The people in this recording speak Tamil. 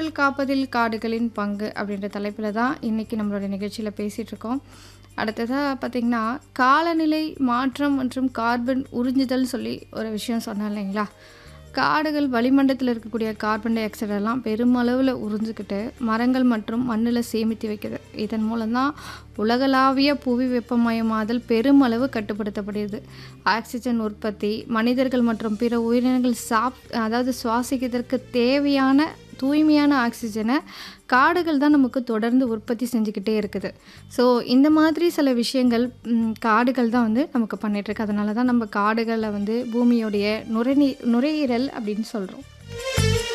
சூழல் காப்பதில் காடுகளின் பங்கு அப்படின்ற தலைப்பில் தான் இன்றைக்கி நம்மளோட நிகழ்ச்சியில் பேசிகிட்டு இருக்கோம் அடுத்ததாக பார்த்திங்கன்னா காலநிலை மாற்றம் மற்றும் கார்பன் உறிஞ்சுதல் சொல்லி ஒரு விஷயம் சொன்னேன் இல்லைங்களா காடுகள் வளிமண்டலத்தில் இருக்கக்கூடிய கார்பன் டை ஆக்சைடெல்லாம் பெருமளவில் உறிஞ்சிக்கிட்டு மரங்கள் மற்றும் மண்ணில் சேமித்து வைக்குது இதன் மூலம்தான் உலகளாவிய புவி வெப்பமயமாதல் பெருமளவு கட்டுப்படுத்தப்படுகிறது ஆக்சிஜன் உற்பத்தி மனிதர்கள் மற்றும் பிற உயிரினங்கள் சாப் அதாவது சுவாசிக்கிறதுக்கு தேவையான தூய்மையான ஆக்சிஜனை காடுகள் தான் நமக்கு தொடர்ந்து உற்பத்தி செஞ்சுக்கிட்டே இருக்குது ஸோ இந்த மாதிரி சில விஷயங்கள் ம், காடுகள் தான் வந்து நமக்கு பண்ணிகிட்ருக்கு அதனால தான் நம்ம காடுகளை வந்து பூமியோடைய நுரைநீ நுரையீரல் அப்படின்னு சொல்கிறோம்